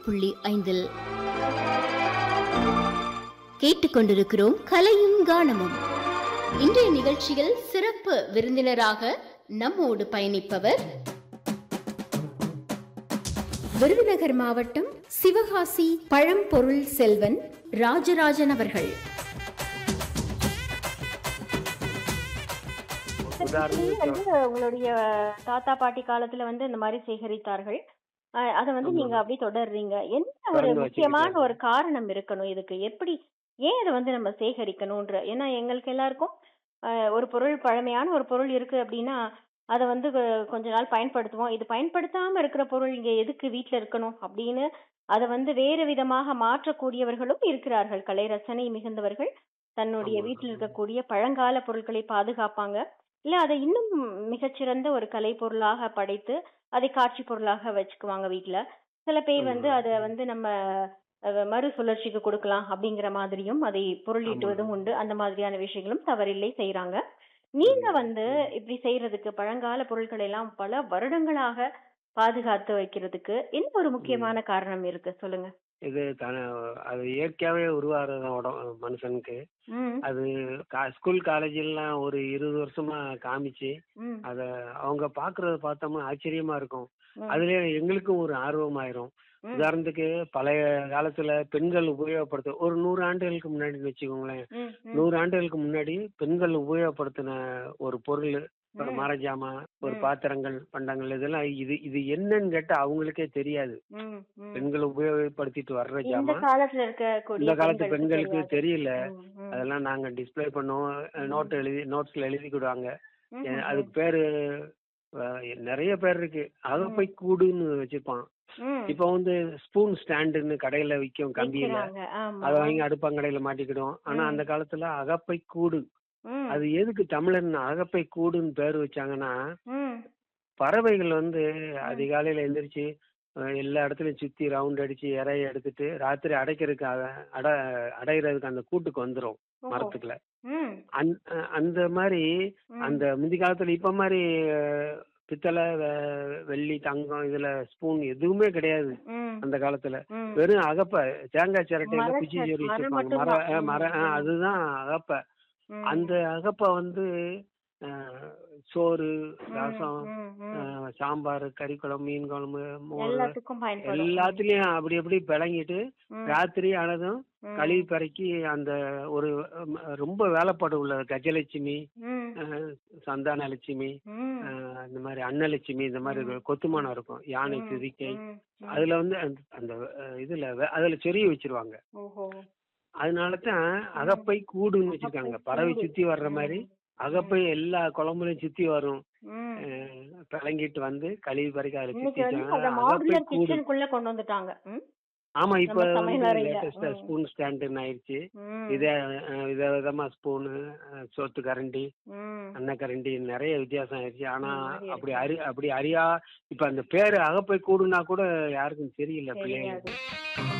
புள்ளி ஐந்தில் கேட்டுக்கொண்டிருக்கிறோம் கலையும் கானமும் இன்றைய நிகழ்ச்சியில் சிறப்பு விருந்தினராக நம்மோடு பயணிப்பவர் விருதுநகர் மாவட்டம் சிவகாசி பழம்பொருள் செல்வன் ராஜராஜன் அவர்கள் நீங்க வந்து உங்களுடைய தாத்தா பாட்டி காலத்துல வந்து இந்த மாதிரி சேகரித்தார்கள் அஹ் அத வந்து ஆமா. நீங்க அப்படி தொடர்றீங்க என்ன ஒரு தொடர்ந்து முக்கியமான வச்சுக்கிட்டு ஒரு காரணம் இருக்கணும் இதுக்கு எப்படி ஏன் இதை வந்து நம்ம சேகரிக்கணும்ன்ற ஏன்னா எங்களுக்கு எல்லாருக்கும் அஹ், ஒரு பொருள் பழமையான ஒரு பொருள் இருக்கு அப்படின்னா அதை வந்து கொ- கொஞ்ச நாள் பயன்படுத்துவோம் இது பயன்படுத்தாம இருக்கிற பொருள் இங்க எதுக்கு வீட்ல இருக்கணும் அப்படின்னு அதை வந்து வேறு விதமாக மாற்றக்கூடியவர்களும் இருக்கிறார்கள் கலை ரசனை மிகுந்தவர்கள் தன்னுடைய ஆமா. வீட்டில் இருக்கக்கூடிய பழங்கால பொருட்களை பாதுகாப்பாங்க இல்ல அதை இன்னும் மிகச்சிறந்த ஒரு கலை பொருளாக படைத்து அதை காட்சி பொருளாக வச்சுக்குவாங்க வீட்ல சில பேர் வந்து ஆமா. அதை வந்து நம்ம அஹ், மறுசுழற்சிக்கு கொடுக்கலாம் அப்படிங்கிற மாதிரியும் அதை பொருளீட்டுவதும் உண்டு அந்த மாதிரியான விஷயங்களும் தவறில்லை செய்யறாங்க நீங்க வந்து இப்படி செய்யறதுக்கு பழங்கால பொருட்களை எல்லாம் பல வருடங்களாக பாதுகாத்து வைக்கிறதுக்கு என்ன ஒரு முக்கியமான காரணம் இருக்கு சொல்லுங்க இது தன அது இயற்கையாவே உருவாகிறது உடம் மனுஷனுக்கு ம் அது கா- ஸ்கூல் காலேஜெல்லாம் ஒரு இருபது வருஷமா காமிச்சு ம் அத அவங்க பாக்குறத பார்த்தோம்னா ஆச்சரியமா இருக்கும் ம், அதுலயே எங்களுக்கும் ஒரு ஆர்வமாயிரும் ம், உதாரணத்துக்கு பழைய காலத்துல பெண்கள் உபயோகப்படுத்த ஒரு நூறு ஆண்டுகளுக்கு முன்னாடி வச்சுக்கோங்களேன் ம், ம், நூறு ஆண்டுகளுக்கு முன்னாடி பெண்கள் உபயோகப்படுத்தின ஒரு பொருள் ஒரு ம், மரஜாமா ஒரு ம். பாத்திரங்கள் பண்டங்கள் இதெல்லாம் இது இது என்னன்னு கேட்டா அவங்களுக்கே தெரியாது ம், ம். பெண்கள் உபயோகப்படுத்திட்டு வர்ற இந்த ஜாமா காலத்துல இருக்கக்கூடிய இந்த காலத்து பெண்களுக்கு பெண்களுக்கு தெரியாது. தெரியல ம், ம். அதெல்லாம் நாங்க டிஸ்ப்ளே பண்ணுவோம் நோட் எழுதி நோட்ஸ்ல எழுதிக்கிடுவாங்க ம், எ- ம், அதுக்கு பேரு அஹ், நிறைய பேர் இருக்கு அகப்பை கூடுன்னு வச்சிருப்பான் ம். இப்ப வந்து ஸ்பூன் ஸ்டாண்டுன்னு கடையில விற்கும் கம்பியில விக்கிறாங்க, ஆமா. அதை வாங்கி அடுப்பங்கடையில மாட்டிக்கிடும் ஆனா ம். அந்த காலத்துல அகப்பை கூடு ம், அது எதுக்கு தமிழன் அகப்பை கூடுன்னு பேர் வச்சாங்கன்னா ம், பறவைகள் வந்து அதிகாலையில எந்திரிச்சு அஹ், எல்லா இடத்துலயும் சுத்தி ரவுண்ட் அடிச்சு இறைய எடுத்துட்டு ராத்திரி அடைக்கிறதுக்கு அத- அடை அடைகிறதுக்கு அந்த கூட்டுக்கு வந்துரும் ஓ. மரத்துக்குள்ள ம், அந்த அஹ், அந்த மாதிரி ம். அந்த முந்தி காலத்துல இப்ப மாதிரி அஹ், பித்தளை வெ- வெள்ளி தங்கம் இதுல ஸ்பூன் எதுவுமே கிடையாது ம், அந்த காலத்துல ம். வெறும் அகப்பை தேங்காய் சிரட்டையில மர குச்சி ச- சொறி மரம் வச்சிருப்பாங்க மர மட்டும்தான். அஹ், மர ம், அஹ், ம். அதுதான் அகப்பை ம். அந்த அகப்பை வந்து அஹ், சோறு ரசம் ம், ம். அஹ், சாம்பார் கறி குழம்பு மீன் குழம்பு மோர் எல்லாத்துக்கும் பயன்படும் எல்லாத்துலயும் அப்படி அப்படி பிளங்கிட்டு ம், ராத்திரி ஆனதும் ம். கழுவி பறக்கி அந்த ஒரு அஹ், ரொம்ப வேலைப்பாடு உள்ள கஜலட்சுமி ம், அஹ், சந்தான லட்சுமி ம். அஹ், இந்த மாதிரி அன்னலட்சுமி இந்த மாதிரி இருக்கும். கொத்துமானம் இருக்கும் யானை ம், துதிக்கை ம், ம். அதுல வந்து அந்த- அந்த அஹ், இதுல வெ- அதுல சொரிய வச்சிருவாங்க ஓஹோ அதனால தான் அகப்பை கூடுன்னு வச்சிருக்காங்க பறவை கூடு. சுத்தி வர்ற மாதிரி அகப்பை எல்லா குழம்புலையும் சுத்தி வரும் ம். அஹ், பிளங்கிட்டு வந்து கழுவி பறிக்க அதுல இன்னைக்கு சுத்தி வந்து அத அகப்பை மாடுலர் கூடு கிச்சனுக்குள்ள கொண்டு வந்துட்டாங்க ம்? ஆமா இப்ப நம்ம வந்து சமையலறையில. லேட்டஸ்டா ம். ஸ்பூன் ஸ்டாண்டுன்னு ஆயிடுச்சு ம். இதே அஹ், வித விதமா ஸ்பூனு சோத்து கரண்டி ம். அன்ன கரண்டி நிறைய வித்தியாசம் ஆயிடுச்சு ஆனா ம், நிறைய அப்படி அறி அப்படி அறியா இப்ப அந்த பேரு அகப்பை கூடுனா கூட யாருக்கும் தெரியல தெரியாது பிள்ளைங்களுக்கு